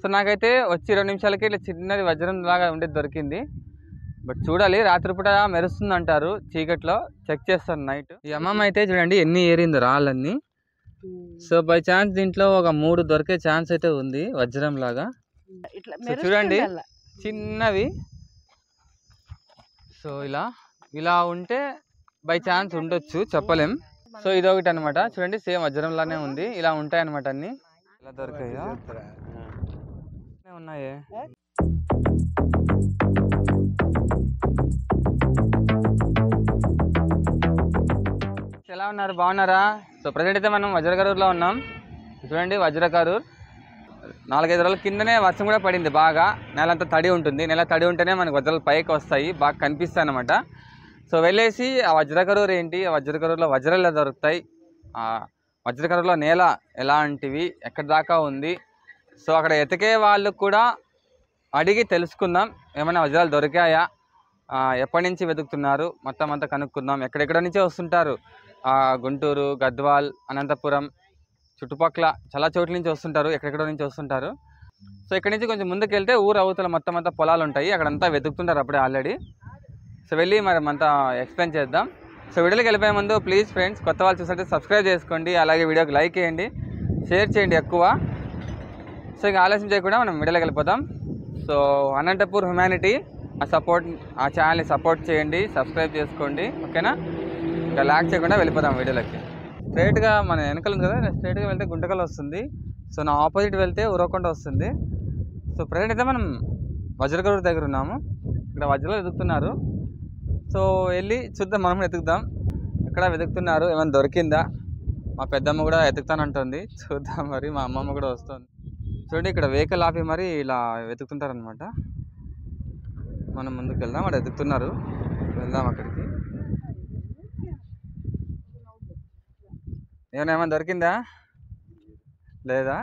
So నాకైతే వచ్చి రెండు నిమిషాలకి ఇట్లా చిన్నది వజ్రం లాగా ఉండేది దొరికింది బట్ చూడాలి రాత్రిపూట మెరుస్తుంది అంటారు చీకట్లో చెక్ చేస్తాను నైట్ ఈ అమ్మమ్మ అయితే చూడండి ఎన్ని ఏరిందో రాళ్ళన్నీ సో బై ఛాన్స్ దీంట్లో ఒక మూడు దొరికే ఛాన్స్ అయితే ఉంది వజ్రం లాగా ఇట్లా సో చూడండి. మెరుస్తుందల్లా. చిన్నవి సో ఇలా ఇలా ఉంటే బై ఛాన్స్ ఉండొచ్చు చెప్పలేం సో ఇదొకటి అనమాట చూడండి సేమ్ వజ్రం లానే ఉంది ఇలా ఉంటాయి అనమాట అన్ని ఇలా దొరికాయా ఉన్నాయే ఎలా ఉన్నారు బాగున్నారా సో ప్రజెంట్ అయితే మనం వజ్రకరూర్లో ఉన్నాం చూడండి వజ్రకరూర్ నాలుగైదు రోజుల కిందనే వర్షం కూడా పడింది బాగా నెల అంతా తడి ఉంటుంది నెల తడి ఉంటేనే మనకు వజ్రాలు పైకి వస్తాయి బాగా కనిపిస్తాయి అనమాట సో వెళ్ళేసి ఆ వజ్రకరూర్ ఏంటి ఆ వజ్రకరూర్లో వజ్రాలు ఎలా దొరుకుతాయి ఆ వజ్రకరూర్లో నేల ఎలాంటివి ఎక్కడి దాకా ఉంది సో అక్కడ ఎతికే వాళ్ళు కూడా అడిగి తెలుసుకుందాం ఏమైనా వజ్రాలు దొరికాయా ఆ, ఎప్పటి నుంచి వెతుకుతున్నారు మొత్తం అంతా కనుక్కుందాం ఎక్కడెక్కడ నుంచే వస్తుంటారు ఆ, గుంటూరు గద్వాల్ అనంతపురం చుట్టుపక్కల చాలా చోట్ల నుంచి వస్తుంటారు ఎక్కడెక్కడ నుంచి వస్తుంటారు సో ఇక్కడ నుంచి కొంచెం ముందుకు వెళ్తే ఊరు అవతల మొత్తం అంతా పొలాలు ఉంటాయి అక్కడంతా వెతుకుతుంటారు అప్పుడే ఆల్రెడీ సో వెళ్ళి మరి అంతా ఎక్స్ప్లెయిన్ చేద్దాం సో వీడియోకి వెళ్ళిపోయే ముందు ప్లీజ్ ఫ్రెండ్స్ కొత్త వాళ్ళు చూస్తుంటే సబ్స్క్రైబ్ చేసుకోండి అలాగే వీడియోకి లైక్ చేయండి షేర్ చేయండి ఎక్కువ సో ఇంకా ఆలస్యం చేయకుండా మనం వీడియోకి వెళ్ళిపోదాం సో అనంతపూర్ హ్యుమానిటీ ఆ సపోర్ట్ ఆ ఛానల్ని సపోర్ట్ చేయండి సబ్స్క్రైబ్ చేసుకోండి ఓకేనా ఇంకా లాక్ చేయకుండా వెళ్ళిపోదాం వీడియోలోకి స్ట్రైట్గా మన వెనకాల ఉంది కదా స్ట్రైట్గా వెళ్తే గుంటకల్ వస్తుంది సో నా ఆపోజిట్ వెళ్తే ఉరవకొండ వస్తుంది సో ప్రజెంట్ అయితే మనం వజ్రగూరు దగ్గర ఉన్నాము ఇక్కడ వజ్రాలు వెతుకుతున్నారు సో వెళ్ళి చూద్దాం మనం వెతుకుదాం ఇక్కడ వెతుకుతున్నారు ఏమైనా దొరికిందా మా పెద్దమ్మ కూడా వెతుకుతానంటుంది చూద్దాం మరి మా అమ్మమ్మ కూడా వస్తుంది చూడండి ఇక్కడ వెహికల్ ఆపి మరి ఇలా వెతుకుతుంటారనమాట మనం ముందుకు వెళ్దాం అక్కడ వెతుకుతున్నారు వెళ్దాం అక్కడికి ఏమైనా ఏమైనా దొరికిందా లేదా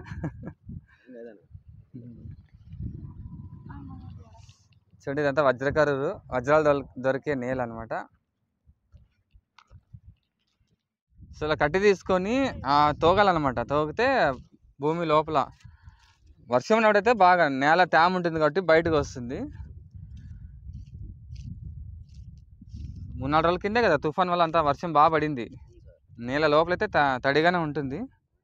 చూడండి ఇదంతా వజ్రకారు వజ్రాలు దొర దొరికే నేల అనమాట సో ఇలా కట్టి తీసుకొని ఆ, తోగాలన్నమాట తోగితే భూమి లోపల వర్షం ఉన్నప్పుడైతే బాగా నేల తేమ ఉంటుంది కాబట్టి బయటకు వస్తుంది మూడు నాలుగు రోజుల కిందే కదా తుఫాన్ వల్ల అంతా వర్షం బాగా పడింది నేల లోపలైతే త- తడిగానే ఉంటుంది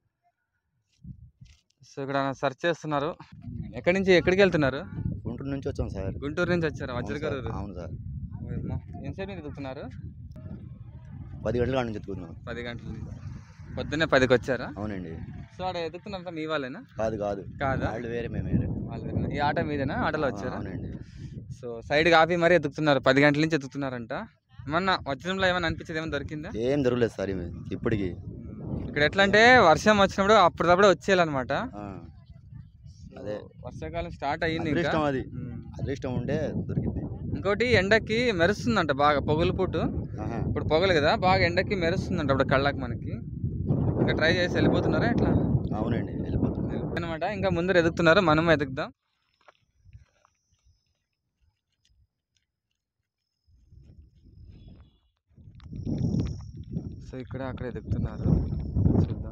సో ఇక్కడ సెర్చ్ చేస్తున్నారు ఎక్కడి నుంచి ఎక్కడికి వెళ్తున్నారు గుంటూరు నుంచి వచ్చాం సార్ గుంటూరు నుంచి వచ్చారు అవును సార్, వజ్రగారు అవును సార్ ఎంతసేపు నుంచి ఎదుగుతున్నారు పది గంటల కాడ నుంచి ఎత్తుకున్నాం పది గంటల నుంచి పొద్దున్నే పదికి వచ్చారా అవునండి సో ఆడ ఎదుగుతున్నంత మీ వాళ్ళేనా కాదు కాదు కాదా వాళ్ళు వేరే మేము వేరే వాళ్ళు ఈ ఆట మీదేనా ఆటలో ఆ, వచ్చారా అవునండి సో సైడ్కి ఆపి మరీ ఎదుగుతున్నారు పది గంటల నుంచి ఎదుగుతున్నారంట ఏమన్నా వజ్రంలో ఏమన్నా అనిపించేది ఏమైనా దొరికిందా ఏం దొరకలేదు సార్ ఇవి ఇప్పటికి ఇక్కడ ఎట్లా అంటే వర్షం వచ్చినప్పుడు అప్పటికప్పుడే వచ్చేయాలన్నమాట ఆ, అదే. వర్షాకాలం స్టార్ట్ అయ్యింది ఇంకా అదృష్టం అది ఉమ్. అదృష్టం ఉంటే దొరికింది ఇంకోటి ఎండకి మెరుస్తుందంట బాగా పొగలు పుట్టు ఆహా. ఇప్పుడు పొగలు కదా బాగా ఎండకి మెరుస్తుందంట అప్పుడు కళ్ళకి మనకి ఇంకా ట్రై చేసి వెళ్ళిపోతున్నారా ఎట్లా అవునండి వెళ్ళిపోతుంది అనమాట ఇంకా ముందర ఎదుగుతున్నారు మనము ఎదుగుదాం సో ఇక్కడ అక్కడ ఎదుగుతున్నారు చూద్దాం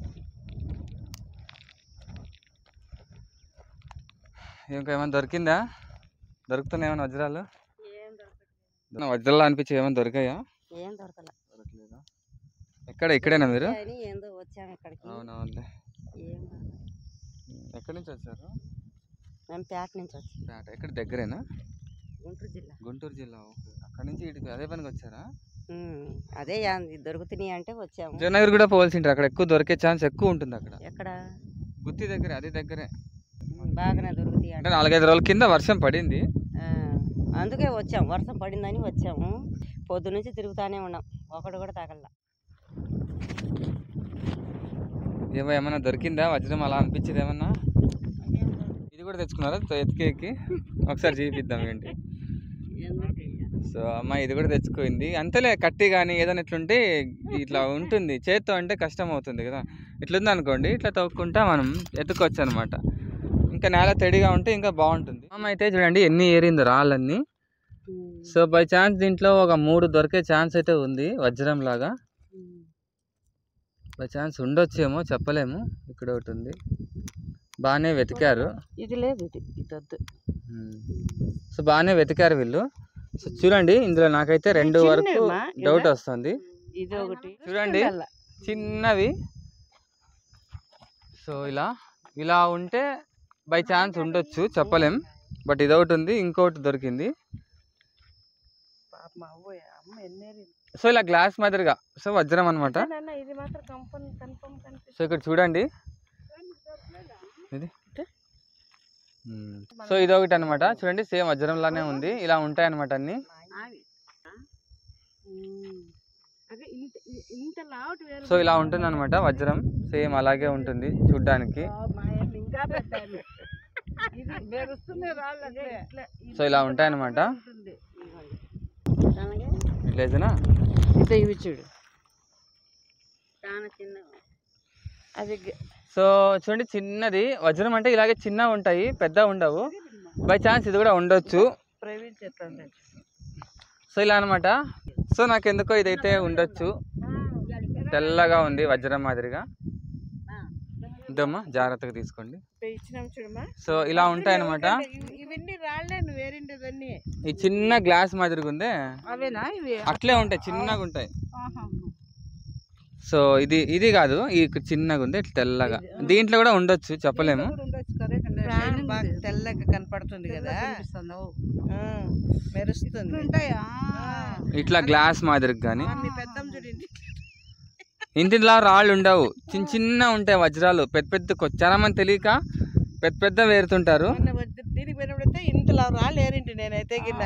ఇంకా ఏమైనా దొరికిందా దొరుకుతున్నాయి ఏమైనా వజ్రాలు ఏం దొరకట్లేదు. వజ్రాలు అనిపించి ఏమైనా దొరికాయా ఏం దొరకలే దొరకలేదా ఎక్కడ ఇక్కడేనా మీరు అని ఏందో వచ్చాం ఇక్కడికి అవునవునులే ఏం దొరకలేదు. ఎక్కడి నుంచి వచ్చారు మేము పేట నుంచి వచ్చి పేట ఎక్కడ దగ్గరేనా గుంటూరు జిల్లా గుంటూరు జిల్లా ఓకే అక్కడ నుంచి ఇటుకు అదే పనికి వచ్చారా ఉమ్, అదే యాంది దొరుకుతున్నాయి అంటే వచ్చాము విజయనగర్ కూడా పోవాల్సింటారు అక్కడ ఎక్కువ దొరికే ఛాన్స్ ఎక్కువ ఉంటుంది అక్కడ ఎక్కడ గుత్తి దగ్గర అదే దగ్గరే ఉమ్, బాగానే దొరుకుతాయి అంటే అంటే నాలుగైదు రోజుల కింద వర్షం పడింది ఆ, అందుకే వచ్చాము వర్షం పడిందని వచ్చాము పొద్దు నుంచి తిరుగుతానే ఉన్నాం ఒకడు కూడా తగల ఏమో ఏమన్నా దొరికిందా వజ్రం అలా అనిపించింది ఏమన్నా ఇది కూడా తెచ్చుకున్నారా తో- ఎతికేకి ఒకసారి చూపిద్దాం ఏంటి సో అమ్మ ఇది కూడా తెచ్చుకుంది అంతేలే కట్టి కానీ ఏదైనా ఇట్లుంటే ఇట్లా ఉంటుంది చేత్తో అంటే కష్టం అవుతుంది కదా ఇట్లుంది అనుకోండి ఇట్లా తవ్వుకుంటా మనం ఎత్తుకోవచ్చు అనమాట ఇంకా నేల తడిగా ఉంటే ఇంకా బాగుంటుంది అమ్మ అయితే చూడండి ఎన్ని ఏరిందో రాళ్ళన్నీ సో బై ఛాన్స్ దీంట్లో ఒక మూడు దొరికే ఛాన్స్ అయితే ఉంది వజ్రం లాగా బై ఛాన్స్ ఉండొచ్చేమో చెప్పలేము ఇక్కడ ఒకటి ఉంది బాగానే వెతికారు ఇది లేదు ఇది ఇది వద్దు సో బాగానే వెతికారు వీళ్ళు సో చూడండి ఇందులో నాకైతే రెండు వరకు చిన్నవమ్మా, డౌట్ కదా? వస్తుంది ఇది ఒకటి చూడండి చిన్నవి సో ఇలా ఇలా ఉంటే బై ఛాన్స్ ఉండొచ్చు చెప్పలేం బట్ ఇదొకటి ఉంది ఇంకొకటి దొరికింది పాపం అవ్వో, అమ్మ ఎన్నేరి సో ఇలా గ్లాస్ మాదిరిగా సో వజ్రం అనమాట నాన్న ఇది మాత్రం కన్ఫర్మ్ కన్ఫర్మ్ కనిపిస్తుంది సో ఇక్కడ చూడండి ఇది మ్మ్. సో ఇదొకటి అనమాట చూడండి సేమ్ వజ్రం లానే ఉంది ఇలా ఉంటాయి అనమాట అన్ని అదే ఇంత ఇంత లావుటి వేరు సో ఇలా ఉంటుంది అనమాట వజ్రం సేమ్ అలాగే ఉంటుంది చూడ్డానికి ఇంకా పెద్ద ఇది మెరుస్తుంది రాళ్ళు అట్లే. సో ఇలా ఉంటాయన్నమాట ఉంటుంది. ఇట్లయితేనా ఇదో ఇవి చూడు చాలా చిన్న అది గ- సో చూడండి చిన్నది వజ్రం అంటే ఇలాగే చిన్న ఉంటాయి పెద్ద ఉండవు బై ఛాన్స్ ఇది కూడా ఉండొచ్చు ప్రవీణ్ చెప్తాను సో ఇలా అనమాట సో నాకు ఎందుకో ఇదైతే ఉండొచ్చు తెల్లగా ఉంది వజ్రం మాదిరిగా ఇద్దమ్మా జాగ్రత్తగా తీసుకోండి ఇచ్చినాం చూడమ్మా సో ఇలా ఉంటాయి అనమాట ఇవి- ఇవన్నీ రాళ్ళే నువ్వు వేరిండేవన్నీ ఈ చిన్న గ్లాస్ మాదిరిగా ఉందే అవేనా ఇవి అట్లే ఉంటాయి చిన్నగా ఉంటాయి సో ఇది ఇది కాదు ఈ చిన్నగా ఉంది ఇట్లా తెల్లగా దీంట్లో కూడా ఉండొచ్చు చెప్పలేము బాగా తెల్లగా కనపడుతుంది కదా ఆ, మెరుస్తుంది ఉంటాయా ఇట్లా గ్లాస్ మాదిరిగా కానీ మీ పెద్దమ్మ చూడండి ఇంటిలో రాళ్ళు ఉండవు చిన్న చిన్న ఉంటాయి వజ్రాలు పెద్ద పెద్ద కొ- చాలా మంది తెలియక పెద్ద పెద్ద వేరుతుంటారు మొన్న వచ్చి దీనికి పోయినప్పుడైతే ఇంతలో రాళ్ళు ఏరింటి నేనైతే గిన్న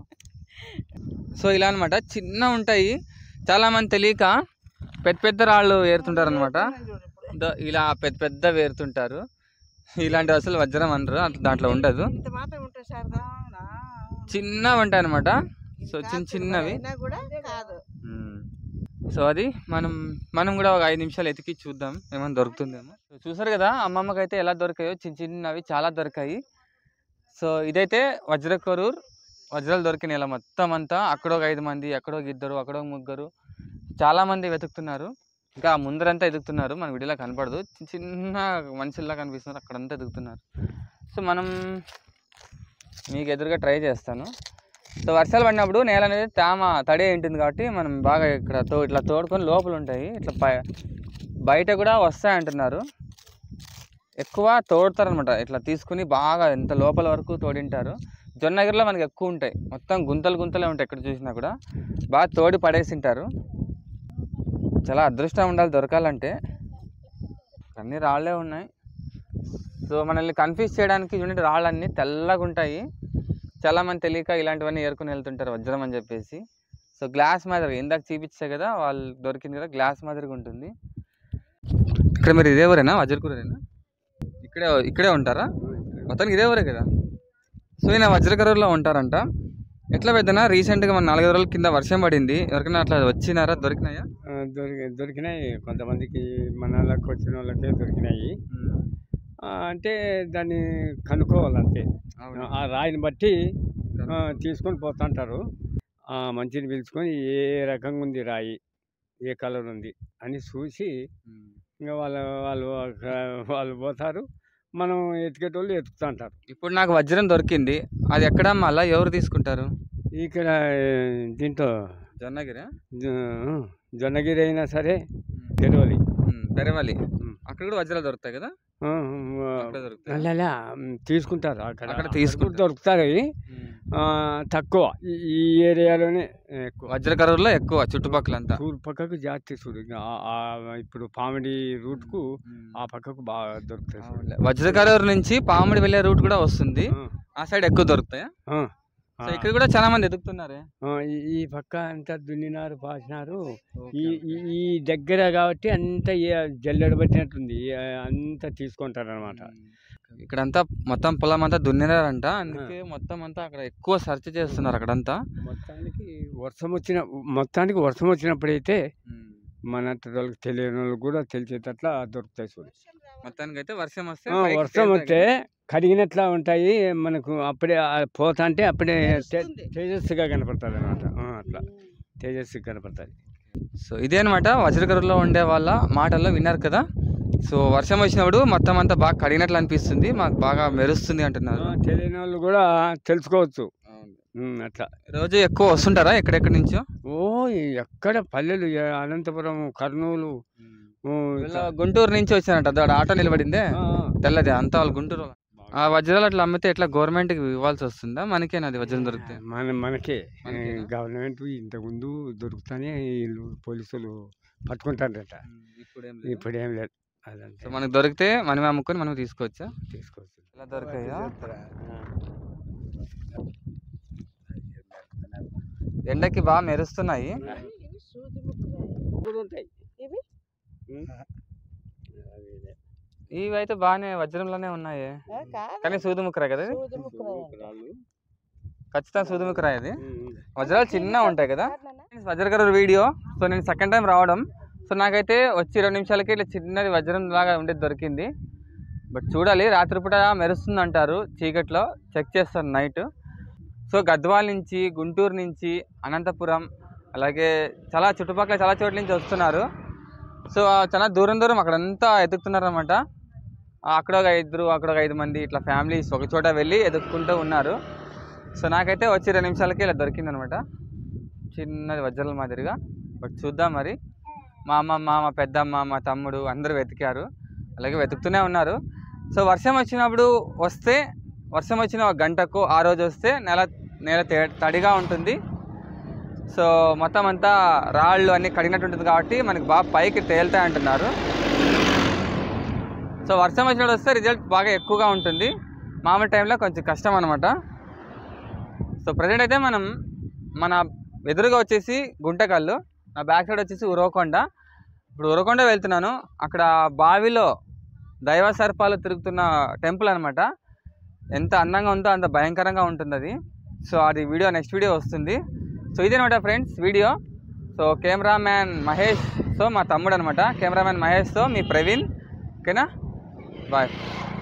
సో ఇలా అన్నమాట చిన్న ఉంటాయి చాలా మంది తెలియక పెద్ద పెద్ద రాళ్ళు ఏరుతుంటారు అనమాట ఇలా పెద్ద పెద్ద వేరుతుంటారు ఇలాంటి అసలు వజ్రం అనరు అట్లా దాంట్లో ఉండదు ఇంత మాత్రం ఉంటుంది శారదా చిన్నవి ఉంటాయి అనమాట సో చిన్న చిన్నవి అయినా కూడా కాదు మ్మ్. సో అది మనం మనం కూడా ఒక ఐదు నిమిషాలు ఎతికి చూద్దాం ఏమైనా దొరుకుతుందేమో సో చూసారు కదా అమ్మమ్మకి అయితే ఎలా దొరికాయో చిన్న చిన్నవి చాలా దొరికాయి సో ఇదైతే వజ్రకరూర్ వజ్రాలు దొరికినాయి ఇలా మొత్తం అంతా అక్కడ ఒక ఐదు మంది అక్కడ ఒక ఇద్దరు అక్కడ ఒక ముగ్గురు చాలా మంది వెతుకుతున్నారు ఇంకా ముందరంతా ఎదుగుతున్నారు మన వీడియోలో కనపడదు చిన్న చిన్న మనుషుల్లా కనిపిస్తున్నారు అక్కడంతా ఎదుగుతున్నారు సో మనం మీకు ఎదురుగా ట్రై చేస్తాను సో వర్షాలు పడినప్పుడు నేల అనేది తేమ తడి అయి ఉంటుంది కాబట్టి మనం బాగా ఇక్కడ తో ఇట్లా తోడుకొని లోపల ఉంటాయి ఇట్లా బయ బయట కూడా వస్తాయి అంటున్నారు ఎక్కువ తోడతారనమాట ఇట్లా తీసుకుని బాగా ఎంత లోపల వరకు తోడింటారు జొన్నగిరిలో మనకి ఎక్కువ ఉంటాయి మొత్తం గుంతలు గుంతలే ఉంటాయి ఎక్కడ చూసినా కూడా బాగా తోడి పడేసింటారు చాలా అదృష్టం ఉండాలి దొరకాలంటే అన్నీ రాళ్ళే ఉన్నాయి సో మనల్ని కన్ఫ్యూజ్ చేయడానికి చూడండి రాళ్ళన్నీ తెల్లగా ఉంటాయి చాలా మంది తెలియక ఇలాంటివన్నీ ఏరుకుని వెళ్తుంటారు వజ్రం అని చెప్పేసి సో గ్లాస్ మాదిరిగా ఇందాక చూపించే కదా వాళ్ళు దొరికింది కదా గ్లాస్ మాదిరిగా ఉంటుంది ఇక్కడ మీరు ఇదే ఊరేనా వజ్రకూరేనా ఇక్కడే ఇక్కడే ఉంటారా మొత్తానికి ఇదే ఊరే కదా సో ఈయన వజ్రకరూరులో ఉంటారంట ఎట్లా పెద్దనా రీసెంట్గా మన నాలుగైదు రోజుల కింద వర్షం పడింది ఎవరికైనా అట్లా వచ్చినారా దొరికినాయా ఆ, దొరికి దొరికినాయి కొంతమందికి మన వాళ్ళకి వచ్చిన వాళ్ళకే దొరికినాయి ఆ, అంటే దాన్ని కనుక్కోవాలంతే అవును. ఆ రాయిని బట్టి ఆ, తీసుకొని పోతుంటారు ఆ మంచిని పిలుచుకొని ఏ రకంగా ఉంది రాయి ఏ కలర్ ఉంది అని చూసి ఇంకా వాళ్ళ వాళ్ళు ఒక- వాళ్ళు పోతారు మనం ఎతికేటోళ్ళు ఎతుకుతుంటారు ఇప్పుడు నాకు వజ్రం దొరికింది అది ఎక్కడ మళ్ళీ ఎవరు తీసుకుంటారు ఇక్కడ ఏ, దీంట్లో జొన్నగిరా జొ- జొన్నగిరి అయినా సరే తెరవలి పెరవాలి ఉమ్. అక్కడ కూడా వజ్రాలు దొరుకుతాయి కదా ఆ, అక్కడ ఆ, దొరుకుతాయి అలా తీసుకుంటారు అక్కడ అక్కడ అక్కడ తీసుకుంటారు. కూడా దొరుకుతాయి ఆ, తక్కువ ఈ- ఈ ఏరియాలోనే ఎక్కువ వజ్రకరూరులో ఎక్కువ చుట్టుపక్కల అంతా తూర్పు పక్కకు జాస్తి చూడు ఇంకా ఆ- ఆ ఇప్పుడు పామిడి రూట్కు ఆ పక్కకు బాగా దొరుకుతాయి చూడు. వజ్రకరూరు నుంచి పాముడి వెళ్ళే రూట్ కూడా వస్తుంది ఆ, ఆ సైడ్ ఎక్కువ దొరుకుతాయి ఆ, సో ఇక్కడ కూడా చాలా మంది ఎదుగుతున్నారే ఆ, ఈ- ఈ పక్క అంతా దున్నినారు పాసినారు ఈ ఈ- ఈ దగ్గర కాబట్టి అంత జల్లెడ పట్టినట్టుంది ఆ, అంతా తీసుకుంటారు అనమాట ఇక్కడ అంతా మొత్తం పొలం అంతా దున్నినారంట అందుకే మొత్తం అంతా అక్కడ ఎక్కువ సెర్చ్ చేస్తున్నారు అక్కడంతా మొత్తానికి వర్షం వచ్చిన మొత్తానికి వర్షం వచ్చినప్పుడైతే మన వాళ్ళకి తెలియని వాళ్ళకి కూడా తెలిసేటట్లా దొరుకుతాయి చూడు మొత్తానికి అయితే వర్షం వస్తే ఆ, పైకి వర్షం తేలుతాయి వస్తే కడిగినట్లా ఉంటాయి మనకు అప్పుడే ఆ పోతా అంటే అప్పుడే తే- తెలుస్తుంది. తేజస్సుగా కనపడుతుంది అనమాట అట్లా తేజస్సుగా కనపడుతుంది సో ఇదే అనమాట వజ్రకరులో ఉండే వాళ్ళ మాటల్లో విన్నారు కదా సో వర్షం వచ్చినప్పుడు మొత్తం అంతా బాగా కడిగినట్లు అనిపిస్తుంది మాకు బాగా మెరుస్తుంది అంటున్నారు ఆ, తెలియని వాళ్ళు కూడా తెలుసుకోవచ్చు ఉమ్, అట్లా రోజు ఎక్కువ వస్తుంటారా ఎక్కడెక్కడి నుంచో ఓ ఎక్కడ పల్లెలు ఏ అనంతపురం కర్నూలు ఊ, వీళ్ళ గుంటూరు నుంచి వచ్చారంట అదో ఆడ ఆటో నిలబడిందే ఆ, తెల్లది అంతా వాళ్ళు గుంటూరు వాళ్ళు. ఆ వజ్రాలు అట్లా అమ్మితే ఎట్లా గవర్నమెంట్కి ఇవ్వాల్సి వస్తుందా మనకేనా అది వజ్రం దొరికితే మన మనకే మనకేనా? గవర్నమెంట్ ఇంతకుముందు దొరుకుతానే వీళ్ళు పోలీసులు పట్టుకుంటారట ఇప్పుడు ఇప్పుడు ఏం లేదు అదంతా సో మనకు దొరికితే మనమే అమ్ముకొని మనం తీసుకోవచ్చా తీసుకోవచ్చు ఎలా దొరికాయా ఎండకి బాగా మెరుస్తున్నాయి ఉంటాయి ఇవి? ఉమ్. ఇవి అయితే బాగానే వజ్రంలోనే ఉన్నాయి కానీ సూది ముక్కరా కదా ఇది? రాళ్ళు. ఖచ్చితంగా సూది ముక్కరా ఇది ఉమ్. వజ్రాలు చిన్న ఉంటాయి కదా వజ్ర గారు వీడియో సో నేను సెకండ్ టైం రావడం సో నాకైతే వచ్చి రెండు నిమిషాలకి ఇట్లా చిన్నది వజ్రం లాగా ఉండేది దొరికింది బట్ చూడాలి రాత్రిపూట మెరుస్తుంది అంటారు చీకట్లో చెక్ చేస్తాను నైట్ సో గద్వాల నుంచి గుంటూరు నుంచి అనంతపురం అలాగే చాలా చుట్టుపక్కల చాలా చోట్ల నుంచి వస్తున్నారు సో ఆ చాలా దూరం దూరం అక్కడంతా ఎదుగుతున్నారు అనమాట అక్కడ ఒక ఇద్దరు అక్కడ ఒక ఐదు మంది ఇట్లా ఫ్యామిలీస్ ఒక చోట వెళ్ళి ఎదుక్కుంటూ ఉన్నారు సో నాకైతే వచ్చి రెండు నిమిషాలకి ఇలా దొరికిందనమాట చిన్నది వజ్రాల మాదిరిగా బట్ చూద్దాం మరి మా అమ్మమ్మ మా పెద్దమ్మ మా తమ్ముడు అందరూ వెతికారు అలాగే వెతుకుతూనే ఉన్నారు సో వర్షం వచ్చినప్పుడు వస్తే వర్షం వచ్చిన ఒక గంటకు ఆ రోజు వస్తే నెల నేల తే- తడిగా ఉంటుంది సో మొత్తం అంతా రాళ్ళు అన్నీ కడిగినట్టు ఉంటుంది కాబట్టి మనకి బాగా పైకి తేలుతాయి అంటున్నారు సో వర్షం వచ్చినప్పుడు వస్తే రిజల్ట్ బాగా ఎక్కువగా ఉంటుంది మామూలు టైంలో కొంచెం కష్టం అనమాట సో ప్రజెంట్ అయితే మనం మన ఎదురుగా వచ్చేసి గుంటకల్లు నా బ్యాక్ సైడ్ వచ్చేసి ఉరవకొండ ఇప్పుడు ఉరవకొండ వెళ్తున్నాను అక్కడ బావిలో దైవ సర్పాలు తిరుగుతున్న టెంపుల్ అనమాట ఎంత అందంగా ఉందో అంత భయంకరంగా ఉంటుంది అది సో అది వీడియో నెక్స్ట్ వీడియో వస్తుంది సో ఇదేనమాట friends video so cameraman Mahesh so మా తమ్ముడు అనమాట కెమెరామ్యాన్ మహేష్తో మీ ప్రవీణ్ ఓకేనా బాయ్